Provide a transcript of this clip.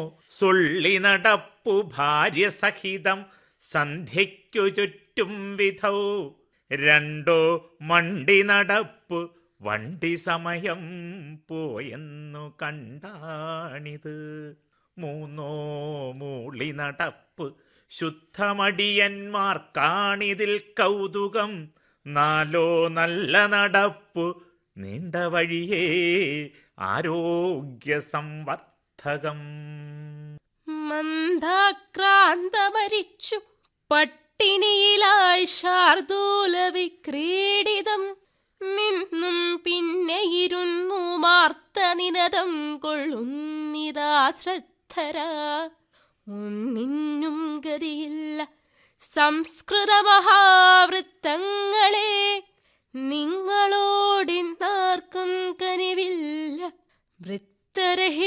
സുള്ളി നടപ്പു ഭാര്യ സഹിതം സന്ധ്യയ്ക്കു ചുറ്റും വിധൗ രണ്ടോ മണ്ടി നടപ്പു വണ്ടി സമയം പോയെന്നു കണ്ടാണിത് മൂന്നോ മൂളി നടപ്പ് ശുദ്ധമടിയന്മാർക്കാണിതിൽ കൗതുകം നാലോ നല്ല നടപ്പു നീണ്ട വഴിയേ ആരോഗ്യ സംവർദ്ധകം മന്ദാക്രാന്തമരിച്ചു പട്ടിണിയിലായി ശാർദൂല വിക്രീഡിതം നിന്നും പിന്നെ ഇരുന്നു മാർത്ത നിനതം കൊള്ളുന്നിതാ ശ്രദ്ധര ഒന്നിനും ഗതിയില്ല സംസ്കൃത മഹാവൃത്തങ്ങളെ നിങ്ങളോടിന്നാർക്കും കനിവില്ല വൃത്തരഹി